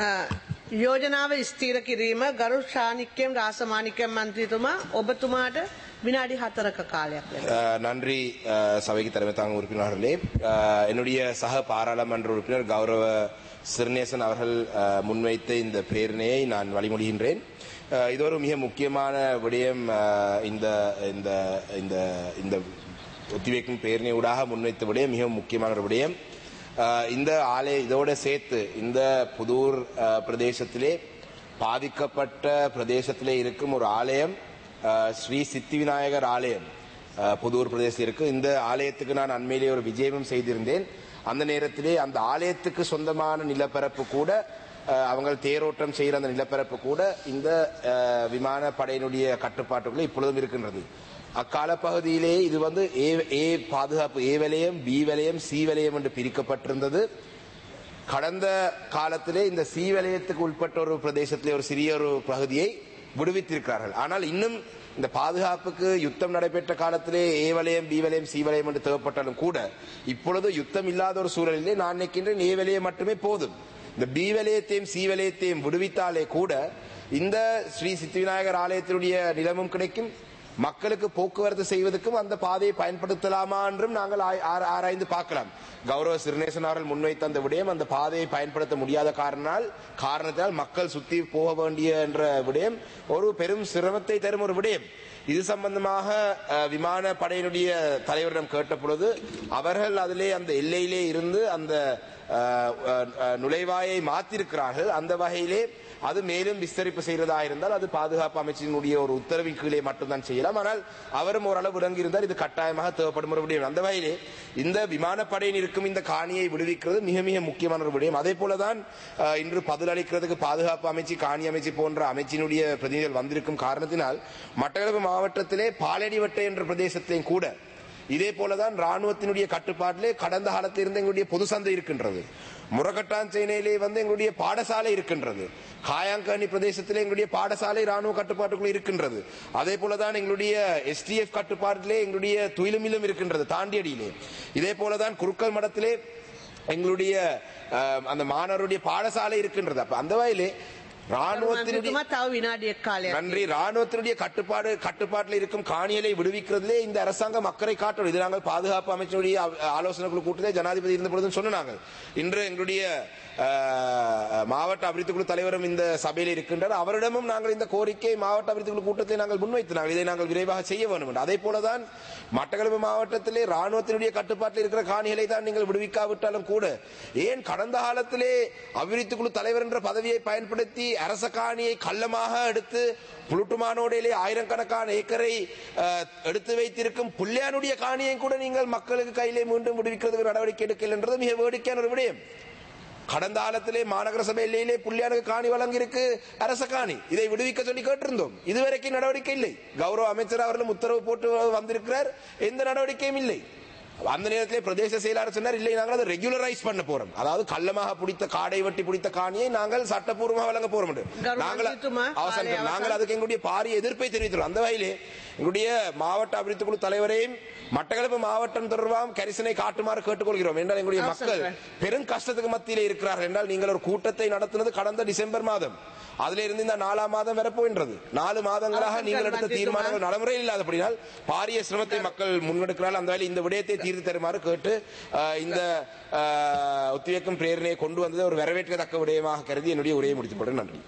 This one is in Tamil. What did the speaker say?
අ, යෝජනාව ස්ථීර කිරීම ගරු ශානික්‍යම් රාසමානිකම් මන්ත්‍රීතුමා ඔබතුමාට විනාඩි හතරක කාලයක් වෙන. அஹ், நன்றி அஹ், சபைக்கு தலைமை தாங்கும் உறுப்பினர்களே அஹ், என்னுடைய சக பாராளுமன்ற உறுப்பினர் கௌரவ சிறுநேசன் அவர்கள் அஹ், முன்வைத்த இந்த பிரேரணையை நான் வழிமொழிகின்றேன் அஹ், இது ஒரு மிக முக்கியமான விடயம் அஹ், இந்த இந்த இந்த இந்த ஒத்திவைக்கும் பிரேரணை ஊடாக முன்வைத்த விடயம் மிக முக்கியமான ஒரு விடயம் அஹ், இந்த ஆலய இதோட சேர்த்து இந்த புதூர் அஹ், பிரதேசத்திலே பாதிக்கப்பட்ட பிரதேசத்திலே இருக்கும் ஒரு ஆலயம் அஹ், ஸ்ரீ சித்தி விநாயகர் ஆலயம் அஹ், புதூர் பிரதேசத்தில் இருக்கு இந்த ஆலயத்துக்கு நான் அண்மையிலே ஒரு விஜயமும் செய்திருந்தேன் அந்த நேரத்திலே அந்த ஆலயத்துக்கு சொந்தமான நிலப்பரப்பு கூட அஹ், அவங்க தேரோட்டம் செய்கிற அந்த நிலப்பரப்பு கூட இந்த அஹ், விமானப்படையினுடைய கட்டுப்பாட்டுக்குள்ள இப்பொழுதும் இருக்கின்றது அக்கால பகுதியிலே இது வந்து ஏ ஏ பாதுகாப்பு ஏ வலயம் பி வலயம் சி வலயம் என்று பிரிக்கப்பட்டிருந்தது கடந்த காலத்திலே இந்த சி வலயத்துக்கு உட்பட்ட ஒரு பிரதேசத்திலே ஒரு சிறிய ஒரு பகுதியை விடுவித்திருக்கிறார்கள் ஆனால் இன்னும் இந்த பாதுகாப்புக்கு யுத்தம் நடைபெற்ற காலத்திலே ஏ வலயம் பி வலயம் சி வலயம் என்று தேவைப்பட்டாலும் கூட இப்பொழுது யுத்தம் இல்லாத ஒரு சூழலிலே நான் நினைக்கின்றேன் ஏ வலயம் மட்டுமே போதும் இந்த பி வலயத்தையும் சி வலயத்தையும் விடுவித்தாலே கூட இந்த ஸ்ரீ சித்திவிநாயகர் ஆலயத்தினுடைய நிலமும் கிடைக்கும் மக்களுக்கு போக்குவரத்து செய்வதற்கும் அந்த பாதையை பயன்படுத்தலாமா என்றும் நாங்கள் ஆய்- ஆர- ஆராய்ந்து பார்க்கலாம் கௌரவ சிறுநேசன் அவர்கள் முன்வைத்த அந்த விடயம் அந்த பாதையை பயன்படுத்த முடியாத காரணத்தால் காரணத்தால் மக்கள் சுத்தி போக வேண்டிய என்ற விடயம் ஒரு பெரும் சிரமத்தை தரும் ஒரு விடயம் இது சம்பந்தமாக அஹ், விமான படையினுடைய தலைவரிடம் கேட்ட பொழுது அவர்கள் அதிலே அந்த எல்லையிலே இருந்து அந்த அஹ், அஹ், அஹ், நுழைவாயை மாத்திருக்கிறார்கள் அந்த வகையிலே அது மேலும் விஸ்தரிப்பு செய்யறதா இருந்தால் அது பாதுகாப்பு அமைச்சினுடைய ஒரு உத்தரவின் கீழே மட்டும்தான் செய்யலாம் ஆனால் அவரும் ஓரளவு விளங்கி இருந்தால் இது கட்டாயமாக தேவைப்படும் ஒரு விடயம் அந்த வகையிலே இந்த விமானப்படையின் இருக்கும் இந்த காணியை விடுவிக்கிறது மிக மிக முக்கியமான ஒரு விடயம் அதே போலதான் அஹ், இன்று பதிலளிக்கிறதுக்கு பாதுகாப்பு அமைச்சு காணி அமைச்சு போன்ற அமைச்சினுடைய பிரதிநிதிகள் வந்திருக்கும் காரணத்தினால் மட்டக்களப்பு மாவட்டத்திலே பாலடிவட்டை என்ற பிரதேசத்தையும் கூட இதே போலதான் ராணுவத்தினுடைய கட்டுப்பாட்டிலே கடந்த காலத்தில் இருந்து எங்களுடைய பொது சந்தை இருக்கின்றது முரகட்டான் சேனையிலே வந்து எங்களுடைய பாடசாலை இருக்கின்றது காயாங்கனி பிரதேசத்திலே எங்களுடைய பாடசாலை ராணுவ கட்டுப்பாட்டுக்குள் இருக்கின்றது அதே போலதான் எங்களுடைய எஸ்டிஎஃப் கட்டுப்பாட்டிலே எங்களுடைய துயிலுமிலும் இருக்கின்றது தாண்டியடியிலே இதே போலதான் குருக்கள் மடத்திலே எங்களுடைய அஹ், அந்த மாணவருடைய பாடசாலை இருக்கின்றது அப்ப அந்த வகையிலே ராணுவத்தினுடைய මන්ත්‍රීතුමා තව විනාඩියක් කාලයක්. நன்றி ராணுவத்தினுடைய கட்டுப்பாடு கட்டுப்பாட்டில் இருக்கும் காணியலை விடுவிக்கிறதுலே இந்த அரசாங்கம் அக்கறை காட்டும் இது நாங்கள் பாதுகாப்பு அமைச்சருடைய ஆ- ஆலோசனை குழு கூட்டத்திலே ஜனாதிபதி இருந்த பொழுதும் சொன்னாங்க இன்று எங்களுடைய அஹ், மாவட்ட அபிவிருத்தி குழு தலைவரும் இந்த சபையில் இருக்கின்றார் அவரிடமும் நாங்கள் இந்த கோரிக்கை மாவட்ட அபிவிருத்தி குழு கூட்டத்தை நாங்கள் முன்வைத்தினாங்க இதை நாங்கள் விரைவாக செய்ய வேண்டும் என்று அதே போலதான் மட்டக்களப்பு மாவட்டத்திலே ராணுவத்தினுடைய கட்டுப்பாட்டில் இருக்கிற காணிகளை தான் நீங்கள் விடுவிக்காவிட்டாலும் கூட ஏன் கடந்த காலத்திலே அபிவிருத்தி குழு தலைவர் என்ற பதவியை பயன்படுத்தி அரச காணியை கள்ளமாக எடுத்து புலுட்டுமானோடையிலே ஆயிரக்கணக்கான ஏக்கரை அஹ், எடுத்து வைத்திருக்கும் புல்லியானுடைய காணியை கூட நீங்கள் மக்களுக்கு கையிலே மீண்டும் விடுவிக்கிறதுக்கு நடவடிக்கை எடுக்கல என்றது மிக வேடிக்கையான ஒரு விடயம் கடந்த காலத்திலே மாநகர சபை எல்லையிலே புள்ளியானுக்கு காணி வழங்கியிருக்கு அரச காணி இதை விடுவிக்க சொல்லி கேட்டிருந்தோம் இதுவரைக்கும் நடவடிக்கை இல்லை கௌரவ அமைச்சர் அவர்களும் உத்தரவு போட்டு வந்திருக்கிறார் எந்த நடவடிக்கையும் இல்லை அந்த நேரத்திலே பிரதேச செயலாளர் சொன்னார் இல்லை நாங்கள் அதை ரெகுலரைஸ் பண்ண போறோம் அதாவது கள்ளமாக பிடித்த காடை வெட்டி பிடித்த காணியை நாங்கள் சட்டப்பூர்வமாக வழங்க போறோம் என்று. கௌரவ நாங்கள் மன்றித்துமா, அவசரம் காலை நாங்கள் அவசரம். அதுக்கு எங்களுடைய பாரிய எதிர்ப்பை தெரிவித்துள்ளோம் அந்த வகையிலே எங்களுடைய மாவட்ட அபிவிருத்தி குழு தலைவரையும் மட்டக்களப்பு மாவட்டம் தொடர்பாக கரிசனை காட்டுமாறு கேட்டுக்கொள்கிறோம் என்றால் எங்களுடைய அவசரம் மக்கள் சார். பெரும் கஷ்டத்துக்கு மத்தியிலே இருக்கிறார்கள் என்றால் நீங்கள் ஒரு கூட்டத்தை நடத்தினது கடந்த டிசம்பர் மாதம் அதில இருந்து இந்த நாலாம் மாதம் வரப்போகின்றது நாலு மாதங்களாக அவசரம் நீங்கள் எடுத்த மன்றித்துமா. தீர்மானங்கள் நடைமுறையில் இல்லாதபடினால் பாரிய சிரமத்தை மக்கள் முன்னெடுக்கிறார்கள் அந்த வகையில் இந்த விடயத்தை தீர்த்து தருமாறு கேட்டு அஹ், இந்த அஹ், ஒத்திவைக்கும் பிரேரணையை கொண்டு வந்தது ஒரு வரவேற்கத்தக்க விடயமாக கருதி என்னுடைய உரையை முடித்துக் கொள்கிறேன் நன்றி